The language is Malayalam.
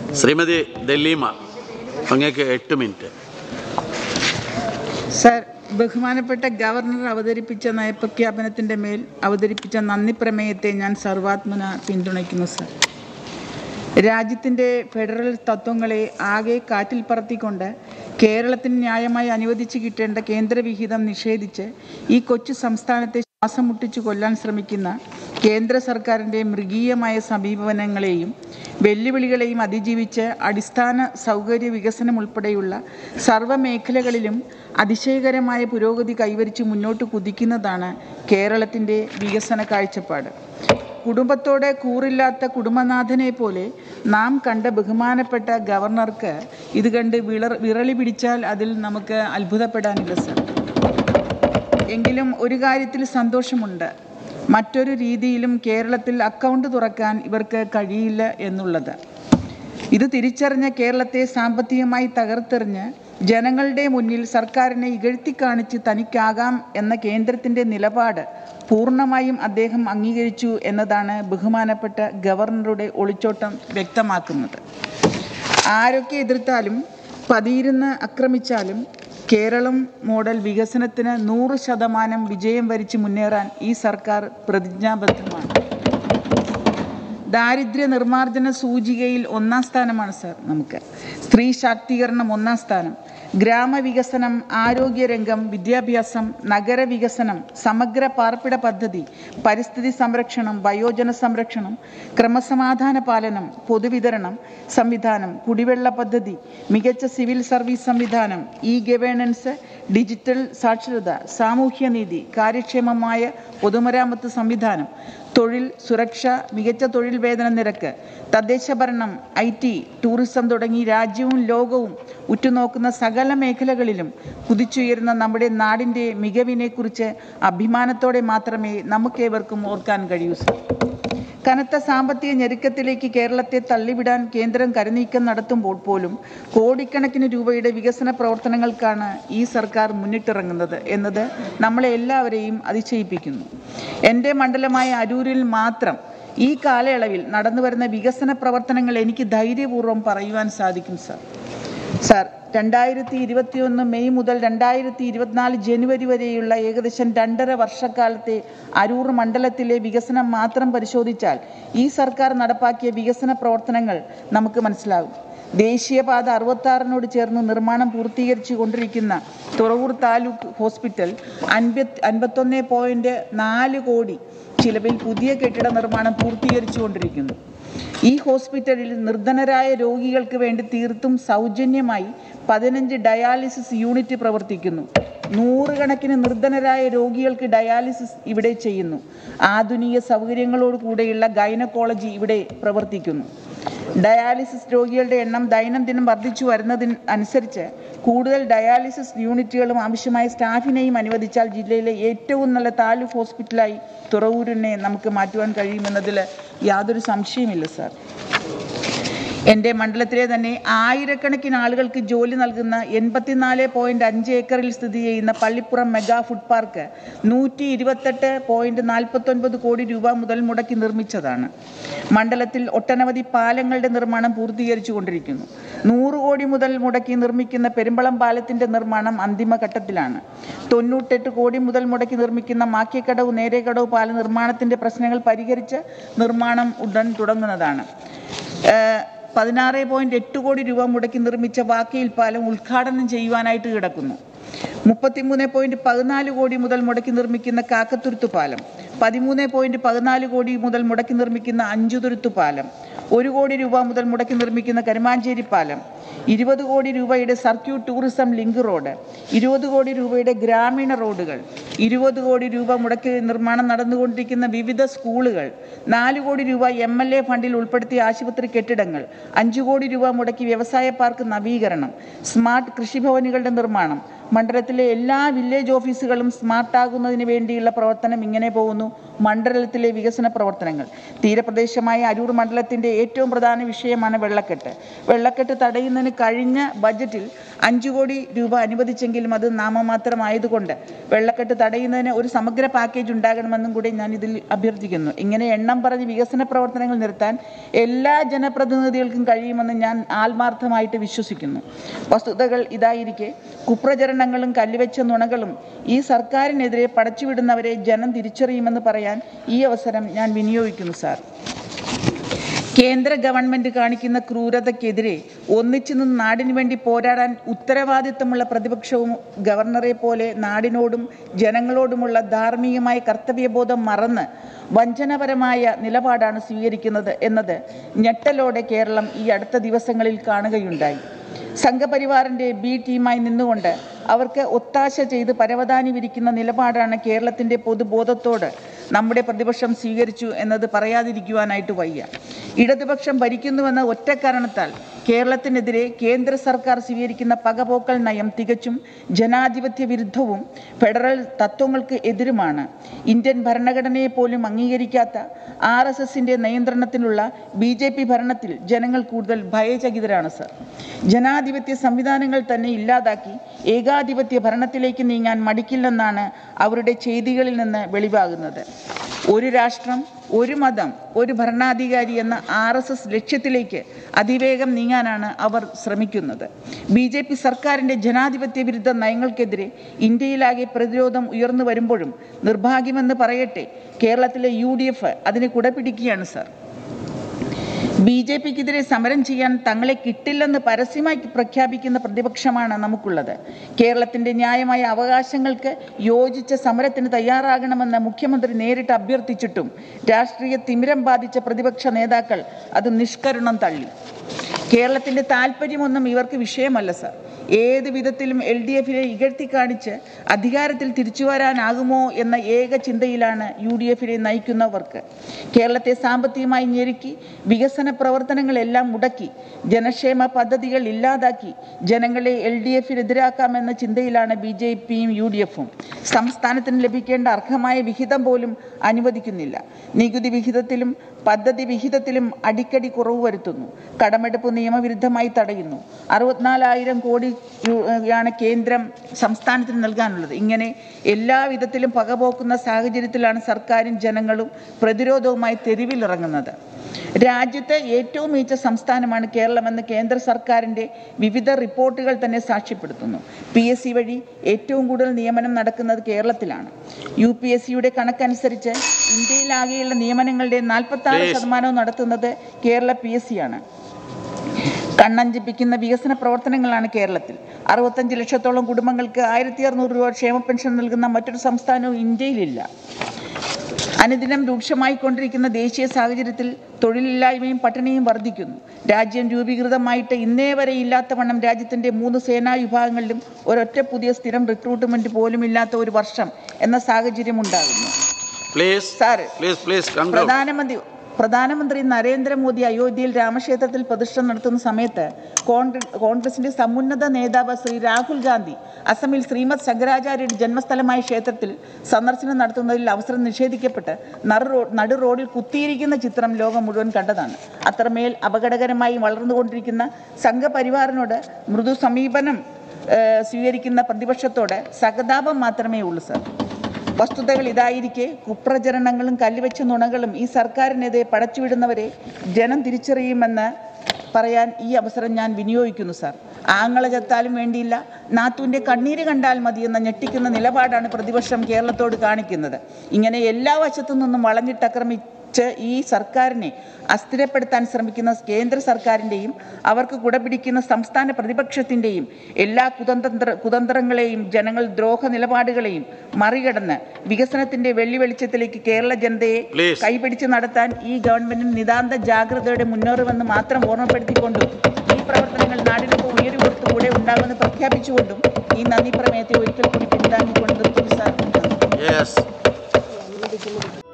ശ്രീമതി ദലീമ അങ്ങേക്ക് എട്ട് മിനിറ്റ് സർ ബഹുമാനപ്പെട്ട ഗവർണർ അവതരിപ്പിച്ച നയപ്രഖ്യാപനത്തിൻ്റെ മേൽ അവതരിപ്പിച്ച നന്ദി പ്രമേയത്തെ ഞാൻ സർവാത്മന പിന്തുണയ്ക്കുന്നു സർ രാജ്യത്തിൻ്റെ ഫെഡറൽ തത്വങ്ങളെ ആകെ കാറ്റിൽ പറത്തിക്കൊണ്ട് കേരളത്തിന് ന്യായമായി അനുവദിച്ച് കിട്ടേണ്ട കേന്ദ്രവിഹിതം നിഷേധിച്ച് ഈ കൊച്ചു സംസ്ഥാനത്തെ ശ്വാസം മുട്ടിച്ചു കൊല്ലാൻ ശ്രമിക്കുന്ന കേന്ദ്ര സർക്കാരിൻ്റെ മൃഗീയമായ സമീപനങ്ങളെയും വെല്ലുവിളികളെയും അതിജീവിച്ച് അടിസ്ഥാന സൗകര്യ വികസനം ഉൾപ്പെടെയുള്ള സർവ്വ മേഖലകളിലും അതിശയകരമായ പുരോഗതി കൈവരിച്ച് മുന്നോട്ട് കുതിക്കുന്നതാണ് കേരളത്തിൻ്റെ വികസന കാഴ്ചപ്പാട് കുടുംബത്തോടെ കൂറില്ലാത്ത കുടുംബനാഥനെ പോലെ നാം കണ്ട ബഹുമാനപ്പെട്ട ഗവർണർക്ക് ഇത് കണ്ട് വിളർ വിറളി പിടിച്ചാൽ അതിൽ നമുക്ക് അത്ഭുതപ്പെടാനില്ല സർ എങ്കിലും ഒരു കാര്യത്തിൽ സന്തോഷമുണ്ട് മറ്റൊരു രീതിയിലും കേരളത്തിൽ അക്കൗണ്ട് തുറക്കാൻ ഇവർക്ക് കഴിയില്ല എന്നുള്ളത് ഇത് തിരിച്ചറിഞ്ഞ കേരളത്തെ സാമ്പത്തികമായി തകർത്തെറിഞ്ഞ് ജനങ്ങളുടെ മുന്നിൽ സർക്കാരിനെ ഇകഴ്ത്തിക്കാണിച്ച് തനിക്കാകാം എന്ന കേന്ദ്രത്തിൻ്റെ നിലപാട് പൂർണ്ണമായും അദ്ദേഹം അംഗീകരിച്ചു എന്നതാണ് ബഹുമാനപ്പെട്ട ഗവർണറുടെ ഒളിച്ചോട്ടം വ്യക്തമാക്കുന്നത് ആരൊക്കെ എതിർത്താലും പതിയിരുന്ന് ആക്രമിച്ചാലും കേരളം മോഡൽ വികസനത്തിന് നൂറ് ശതമാനം വിജയം വരിച്ച് മുന്നേറാൻ ഈ സർക്കാർ പ്രതിജ്ഞാബദ്ധമാണ് ദാരിദ്ര്യ നിർമ്മാർജ്ജന സൂചികയിൽ ഒന്നാം സ്ഥാനമാണ് സാർ നമുക്ക് സ്ത്രീ ശാക്തീകരണം ഒന്നാം സ്ഥാനം ഗ്രാമവികസനം ആരോഗ്യരംഗം വിദ്യാഭ്യാസം നഗരവികസനം സമഗ്ര പാർപ്പിട പദ്ധതി പരിസ്ഥിതി സംരക്ഷണം വയോജന സംരക്ഷണം ക്രമസമാധാന പാലനം പൊതുവിതരണം സംവിധാനം കുടിവെള്ള പദ്ധതി മികച്ച സിവിൽ സർവീസ് സംവിധാനം ഇ ഗവേണൻസ് ഡിജിറ്റൽ സാക്ഷരത സാമൂഹ്യനീതി കാര്യക്ഷമമായ പൊതുമരാമത്ത് സംവിധാനം തൊഴിൽ സുരക്ഷ മികച്ച തൊഴിൽ വേതന നിരക്ക് തദ്ദേശ ഭരണം ഐ ടി ടൂറിസം തുടങ്ങി രാജ്യവും ലോകവും ഉറ്റുനോക്കുന്ന സകല മേഖലകളിലും കുതിച്ചുയരുന്ന നമ്മുടെ നാടിൻ്റെ മികവിനെക്കുറിച്ച് അഭിമാനത്തോടെ മാത്രമേ നമുക്കേവർക്കും ഓർക്കാൻ കഴിയൂ സർ കനത്ത സാമ്പത്തിക ഞെരുക്കത്തിലേക്ക് കേരളത്തെ തള്ളിവിടാൻ കേന്ദ്രം കരുനീക്കം നടത്തുമ്പോൾ പോലും കോടിക്കണക്കിന് രൂപയുടെ വികസന പ്രവർത്തനങ്ങൾക്കാണ് ഈ സർക്കാർ മുന്നിട്ടിറങ്ങുന്നത് എന്നത് നമ്മളെ എല്ലാവരെയും അതിശയിപ്പിക്കുന്നു എൻ്റെ മണ്ഡലമായ അരൂരിൽ മാത്രം ഈ കാലയളവിൽ നടന്നുവരുന്ന വികസന പ്രവർത്തനങ്ങൾ എനിക്ക് ധൈര്യപൂർവ്വം പറയുവാൻ സാധിക്കും സാർ സാർ രണ്ടായിരത്തി ഇരുപത്തിയൊന്ന് മെയ് മുതൽ രണ്ടായിരത്തി ഇരുപത്തിനാല് ജനുവരി വരെയുള്ള ഏകദേശം രണ്ടര വർഷക്കാലത്തെ അരൂർ മണ്ഡലത്തിലെ വികസനം മാത്രം പരിശോധിച്ചാൽ ഈ സർക്കാർ നടപ്പാക്കിയ വികസന പ്രവർത്തനങ്ങൾ നമുക്ക് മനസ്സിലാകും ദേശീയപാത അറുപത്താറിനോട് ചേർന്ന് നിർമ്മാണം പൂർത്തീകരിച്ചു കൊണ്ടിരിക്കുന്ന തുറവൂർ താലൂക്ക് ഹോസ്പിറ്റൽ അൻപത് അൻപത്തൊന്ന് പോയിൻറ്റ് നാല് കോടി ചിലവിൽ പുതിയ കെട്ടിട നിർമ്മാണം പൂർത്തീകരിച്ചു കൊണ്ടിരിക്കുന്നു ഈ ഹോസ്പിറ്റലിൽ നിർധനരായ രോഗികൾക്ക് വേണ്ടി തീർത്തും സൗജന്യമായി പതിനഞ്ച് ഡയാലിസിസ് യൂണിറ്റ് പ്രവർത്തിക്കുന്നു നൂറുകണക്കിന് നിർധനരായ രോഗികൾക്ക് ഡയാലിസിസ് ഇവിടെ ചെയ്യുന്നു ആധുനിക സൗകര്യങ്ങളോട് കൂടെയുള്ള ഗൈനക്കോളജി ഇവിടെ പ്രവർത്തിക്കുന്നു ഡയാലിസിസ് രോഗികളുടെ എണ്ണം ദൈനംദിനം വർദ്ധിച്ചു വരുന്നതിന് അനുസരിച്ച് കൂടുതൽ ഡയാലിസിസ് യൂണിറ്റുകളും ആവശ്യമായ സ്റ്റാഫിനെയും അനുവദിച്ചാൽ ജില്ലയിലെ ഏറ്റവും നല്ല താലൂക്ക് ഹോസ്പിറ്റലായി തുറവൂരിനെ നമുക്ക് മാറ്റുവാൻ കഴിയുമെന്നതിൽ യാതൊരു സംശയമില്ല സാർ എൻ്റെ മണ്ഡലത്തിലെ തന്നെ ആയിരക്കണക്കിന് ആളുകൾക്ക് ജോലി നൽകുന്ന എൺപത്തിനാല് പോയിൻറ്റ് അഞ്ച് ഏക്കറിൽ സ്ഥിതി ചെയ്യുന്ന പള്ളിപ്പുറം മെഗാ ഫുഡ് പാർക്ക് നൂറ്റി ഇരുപത്തെട്ട് പോയിൻറ്റ് നാൽപ്പത്തൊൻപത് കോടി രൂപ മുതൽ മുടക്കി നിർമ്മിച്ചതാണ് മണ്ഡലത്തിൽ ഒട്ടനവധി പാലങ്ങളുടെ നിർമ്മാണം പൂർത്തീകരിച്ചു കൊണ്ടിരിക്കുന്നു നൂറ് കോടി മുതൽ മുടക്കി നിർമ്മിക്കുന്ന പെരുമ്പളം പാലത്തിൻ്റെ നിർമ്മാണം അന്തിമഘട്ടത്തിലാണ് തൊണ്ണൂറ്റെട്ട് കോടി മുതൽ മുടക്കി നിർമ്മിക്കുന്ന മാക്കിക്കടവ് നേരേക്കടവ് പാല നിർമ്മാണത്തിൻ്റെ പ്രശ്നങ്ങൾ പരിഹരിച്ച് നിർമ്മാണം ഉടൻ തുടങ്ങുന്നതാണ് ഏഹ് പതിനാറ് പോയിന്റ് എട്ട് കോടി രൂപ മുടക്കി നിർമ്മിച്ച വാക്കയിൽ പാലം ഉദ്ഘാടനം ചെയ്യുവാനായിട്ട് കിടക്കുന്നു മുപ്പത്തിമൂന്ന് പോയിന്റ് പതിനാല് കോടി മുതൽ മുടക്കി നിർമ്മിക്കുന്ന കാക്കത്തുരുത്ത് പാലം പതിമൂന്ന് പോയിന്റ് പതിനാല് കോടി മുതൽ മുടക്കി നിർമ്മിക്കുന്ന അഞ്ചുതുരുത്ത് പാലം ഒരു കോടി രൂപ മുതൽ മുടക്കി നിർമ്മിക്കുന്ന കരുമാഞ്ചേരി പാലം ഇരുപത് കോടി രൂപയുടെ സർക്യൂട്ട് ടൂറിസം ലിങ്ക് റോഡ് ഇരുപത് കോടി രൂപയുടെ ഗ്രാമീണ റോഡുകൾ ഇരുപത് കോടി രൂപ മുടക്കി നിർമ്മാണം നടന്നുകൊണ്ടിരിക്കുന്ന വിവിധ സ്കൂളുകൾ നാല് കോടി രൂപ എം എൽ എ ഫണ്ടിൽ ഉൾപ്പെടുത്തിയ ആശുപത്രി കെട്ടിടങ്ങൾ അഞ്ചു കോടി രൂപ മുടക്കി വ്യവസായ പാർക്ക് നവീകരണം സ്മാർട്ട് കൃഷിഭവനുകളുടെ നിർമ്മാണം മണ്ഡലത്തിലെ എല്ലാ വില്ലേജ് ഓഫീസുകളും സ്മാർട്ടാകുന്നതിന് വേണ്ടിയുള്ള പ്രവർത്തനം ഇങ്ങനെ പോകുന്നു മണ്ഡലത്തിലെ വികസന പ്രവർത്തനങ്ങൾ തീരപ്രദേശമായ അരൂർ മണ്ഡലത്തിൻ്റെ ഏറ്റവും പ്രധാന വിഷയമാണ് വെള്ളക്കെട്ട് വെള്ളക്കെട്ട് തടയുന്നതിന് കഴിഞ്ഞ ബജറ്റിൽ അഞ്ചു കോടി രൂപ അനുവദിച്ചെങ്കിലും അത് നാമമാത്രമായതുകൊണ്ട് വെള്ളക്കെട്ട് തടയുന്നതിന് ഒരു സമഗ്ര പാക്കേജ് ഉണ്ടാകണമെന്നും കൂടി ഞാൻ ഇതിൽ അഭ്യർത്ഥിക്കുന്നു ഇങ്ങനെ എണ്ണം പറഞ്ഞ് വികസന പ്രവർത്തനങ്ങൾ നിർത്താൻ എല്ലാ ജനപ്രതിനിധികൾക്കും കഴിയുമെന്ന് ഞാൻ ആത്മാർത്ഥമായിട്ട് വിശ്വസിക്കുന്നു വസ്തുതകൾ ഇതായിരിക്കെ കുപ്രചരണങ്ങളും കല്ലുവെച്ച നുണകളും ഈ സർക്കാരിനെതിരെ പടച്ചുവിടുന്നവരെ ജനം തിരിച്ചറിയുമെന്ന് പറയാൻ ഈ അവസരം ഞാൻ വിനിയോഗിക്കുന്നു സാർ കേന്ദ്ര ഗവൺമെന്റ് കാണിക്കുന്ന ക്രൂരതയ്ക്കെതിരെ ഒന്നിച്ചു നിന്ന് നാടിനു വേണ്ടി പോരാടാൻ ഉത്തരവാദിത്തമുള്ള പ്രതിപക്ഷവും ഗവർണറെ പോലെ നാടിനോടും ജനങ്ങളോടുമുള്ള ധാർമ്മികമായ കർത്തവ്യബോധം മറന്ന് വഞ്ചനപരമായ നിലപാടാണ് സ്വീകരിക്കുന്നത് എന്നത് ഞെട്ടലോടെ കേരളം ഈ അടുത്ത ദിവസങ്ങളിൽ കാണുകയുണ്ടായി സംഘപരിവാറിന്റെ ബി ടീമായി നിന്നുകൊണ്ട് അവർക്ക് ഒത്താശ ചെയ്ത് പരവതാനി വിരിക്കുന്ന നിലപാടാണ് കേരളത്തിന്റെ പൊതുബോധത്തോട് നമ്മുടെ പ്രതിപക്ഷം സ്വീകരിച്ചു എന്നത് പറയാതിരിക്കുവാനായിട്ട് വയ്യ ഇടതുപക്ഷം ഭരിക്കുന്നുവെന്ന ഒറ്റ കാരണത്താൽ കേരളത്തിനെതിരെ കേന്ദ്ര സർക്കാർ സ്വീകരിക്കുന്ന പകപോക്കൽ നയം തികച്ചും ജനാധിപത്യ വിരുദ്ധവും ഫെഡറൽ തത്വങ്ങൾക്ക് എതിരുമാണ് ഇന്ത്യൻ ഭരണഘടനയെ പോലും അംഗീകരിക്കാത്ത ആർ എസ് എസിൻ്റെ നിയന്ത്രണത്തിലുള്ള ബി ജെ പി ഭരണത്തിൽ ജനങ്ങൾ കൂടുതൽ ഭയചകിതരാണ് സർ ജനാധിപത്യ സംവിധാനങ്ങൾ തന്നെ ഇല്ലാതാക്കി ഏകാധിപത്യ ഭരണത്തിലേക്ക് നീങ്ങാൻ മടിക്കില്ലെന്നാണ് അവരുടെ ചെയ്തികളിൽ നിന്ന് വെളിവാകുന്നത് ഒരു രാഷ്ട്രം ഒരു മതം ഒരു ഭരണാധികാരി എന്ന ആർ എസ് എസ് ലക്ഷ്യത്തിലേക്ക് അതിവേഗം നീങ്ങാനാണ് അവർ ശ്രമിക്കുന്നത് ബി ജെ പി സർക്കാരിൻ്റെ ജനാധിപത്യ വിരുദ്ധ നയങ്ങൾക്കെതിരെ ഇന്ത്യയിലാകെ പ്രതിരോധം ഉയർന്നു വരുമ്പോഴും നിർഭാഗ്യമെന്ന് പറയട്ടെ കേരളത്തിലെ യു ഡി എഫ് അതിന് കുടപിടിക്കുകയാണ് സർ ബി ജെ പിക്കെതിരെ സമരം ചെയ്യാൻ തങ്ങളെ കിട്ടില്ലെന്ന് പരസ്യമായി പ്രഖ്യാപിക്കുന്ന പ്രതിപക്ഷമാണ് നമുക്കുള്ളത് കേരളത്തിന്റെ ന്യായമായ അവകാശങ്ങൾക്ക് യോജിച്ച സമരത്തിന് തയ്യാറാകണമെന്ന് മുഖ്യമന്ത്രി നേരിട്ട് അഭ്യർത്ഥിച്ചിട്ടും രാഷ്ട്രീയ തിമിരം ബാധിച്ച പ്രതിപക്ഷ നേതാക്കൾ അത് നിഷ്കരുണം തള്ളി കേരളത്തിന്റെ താല്പര്യമൊന്നും ഇവർക്ക് വിഷയമല്ല സർ ഏത് വിധത്തിലും എൽ ഡി എഫിനെ ഇകഴ്ത്തി കാണിച്ച് അധികാരത്തിൽ തിരിച്ചു വരാനാകുമോ എന്ന ഏക ചിന്തയിലാണ് യു ഡി എഫിനെ നയിക്കുന്നവർക്ക് കേരളത്തെ സാമ്പത്തികമായി ഞെരുക്കി വികസന പ്രവർത്തനങ്ങളെല്ലാം മുടക്കി ജനക്ഷേമ പദ്ധതികൾ ഇല്ലാതാക്കി ജനങ്ങളെ എൽ ഡി എഫിനെതിരാക്കാമെന്ന ചിന്തയിലാണ് ബി ജെ പിയും യു ഡി എഫും സംസ്ഥാനത്തിന് ലഭിക്കേണ്ട അർഹമായ വിഹിതം പോലും അനുവദിക്കുന്നില്ല നികുതി വിഹിതത്തിലും പദ്ധതി വിഹിതത്തിലും അടിക്കടി കുറവ് വരുത്തുന്നു കടമെടുപ്പ് നിയമവിരുദ്ധമായി തടയുന്നു അറുപത്തിനാലായിരം കോടി രൂപയാണ് കേന്ദ്രം സംസ്ഥാനത്തിന് നൽകാനുള്ളത് ഇങ്ങനെ എല്ലാ വിധത്തിലും പകപോക്കുന്ന സാഹചര്യത്തിലാണ് സർക്കാരും ജനങ്ങളും പ്രതിരോധവുമായി തെരുവിലിറങ്ങുന്നത് രാജ്യത്തെ ഏറ്റവും മികച്ച സംസ്ഥാനമാണ് കേരളമെന്ന് കേന്ദ്ര സർക്കാരിൻ്റെ വിവിധ റിപ്പോർട്ടുകൾ തന്നെ സാക്ഷ്യപ്പെടുത്തുന്നു പി എസ് സി വഴി ഏറ്റവും കൂടുതൽ നിയമനം നടക്കുന്നത് കേരളത്തിലാണ് യു പി എസ് സിയുടെ കണക്കനുസരിച്ച് ഇന്ത്യയിലാകെയുള്ള നിയമനങ്ങളുടെ നാൽപ്പത്തി ആറ് Please. ശതമാനവും നടത്തുന്നത് കേരള പി എസ് സി ആണ് കണ്ണഞ്ചിപ്പിക്കുന്ന വികസന പ്രവർത്തനങ്ങളാണ് കേരളത്തിൽ അറുപത്തഞ്ച് ലക്ഷത്തോളം കുടുംബങ്ങൾക്ക് ആയിരത്തി അറുന്നൂറ് രൂപ ക്ഷേമ പെൻഷൻ നൽകുന്ന മറ്റൊരു സംസ്ഥാനവും ഇന്ത്യയിലില്ല അനുദിനം രൂക്ഷമായിക്കൊണ്ടിരിക്കുന്ന ദേശീയ സാഹചര്യത്തിൽ തൊഴിലില്ലായ്മയും പട്ടിണിയും വർദ്ധിക്കുന്നു രാജ്യം രൂപീകൃതമായിട്ട് ഇന്നേ വരെ ഇല്ലാത്ത വണ്ണം രാജ്യത്തിൻ്റെ മൂന്ന് സേനാ വിഭാഗങ്ങളിലും ഒരൊറ്റ പുതിയ സ്ഥിരം റിക്രൂട്ട്മെന്റ് പോലും ഇല്ലാത്ത ഒരു വർഷം എന്ന സാഹചര്യം ഉണ്ടാകുന്നു please sir please please conclude പ്രധാനമന്ത്രി പ്രധാനമന്ത്രി നരേന്ദ്രമോദി അയോധ്യയിൽ രാമക്ഷേത്രത്തിൽ പ്രതിഷ്ഠ നടത്തുന്ന സമയത്ത് കോൺഗ്ര- കോൺഗ്രസിന്റെ സമുന്നത നേതാവ് ശ്രീ രാഹുൽ ഗാന്ധി അസമിൽ ശ്രീമദ് ശങ്കരാചാര്യയുടെ ജന്മസ്ഥലമായ ക്ഷേത്രത്തിൽ സന്ദർശനം നടത്തുന്നതിൽ അവസരം നിഷേധിക്കപ്പെട്ട് നടു റോ- നടു റോഡിൽ കുത്തിയിരിക്കുന്ന ചിത്രം ലോകം മുഴുവൻ കണ്ടതാണ് അത്രമേൽ അപകടകരമായി വളർന്നുകൊണ്ടിരിക്കുന്ന സംഘപരിവാറിനോട് മൃദു സമീപനം ഏഹ്, സ്വീകരിക്കുന്ന പ്രതിപക്ഷത്തോട് സഹതാപം മാത്രമേ ഉള്ളൂ സർ വസ്തുതകൾ ഇതായിരിക്കെ കുപ്രചരണങ്ങളും കല്ലുവെച്ച നുണകളും ഈ സർക്കാരിനെതിരെ പടച്ചുവിടുന്നവരെ ജനം തിരിച്ചറിയുമെന്ന് പറയാൻ ഈ അവസരം ഞാൻ വിനിയോഗിക്കുന്നു സാർ ആങ്ങള ചത്താലും വേണ്ടിയില്ല നാത്തൂൻ്റെ കണ്ണീര് കണ്ടാൽ മതി എന്ന ഞെട്ടിക്കുന്ന നിലപാടാണ് പ്രതിപക്ഷം കേരളത്തോട് കാണിക്കുന്നത് ഇങ്ങനെ എല്ലാ വശത്തു നിന്നും വളഞ്ഞിട്ടക്രമിച്ച് ഈ സർക്കാരിനെ അസ്ഥിരപ്പെടുത്താൻ ശ്രമിക്കുന്ന കേന്ദ്ര സർക്കാരിൻ്റെയും അവർക്ക് കുടപിടിക്കുന്ന സംസ്ഥാന പ്രതിപക്ഷത്തിൻ്റെയും എല്ലാ കുതന്ത്ര കുതന്ത്രങ്ങളെയും ജനങ്ങൾ ദ്രോഹ നിലപാടുകളെയും മറികടന്ന് വികസനത്തിന്റെ വെള്ളി വെളിച്ചത്തിലേക്ക് കേരള ജനതയെ Please. കൈപിടിച്ച് നടത്താൻ ഈ ഗവൺമെന്റിന് നിതാന്ത ജാഗ്രതയോടെ മുന്നേറുമെന്ന് മാത്രം ഓർമ്മപ്പെടുത്തിക്കൊണ്ടും ഈ പ്രവർത്തനങ്ങൾ നാടിനൊപ്പം ഉയരുകൊടുത്ത് കൂടെ ഉണ്ടാകുമെന്ന് പ്രഖ്യാപിച്ചുകൊണ്ടും ഈ നന്ദി പ്രമേയത്തെ ഒരിക്കൽ കൂടി പിന്താങ്ങിക്കൊണ്ട് നിർത്തുന്നു സാർ യെസ്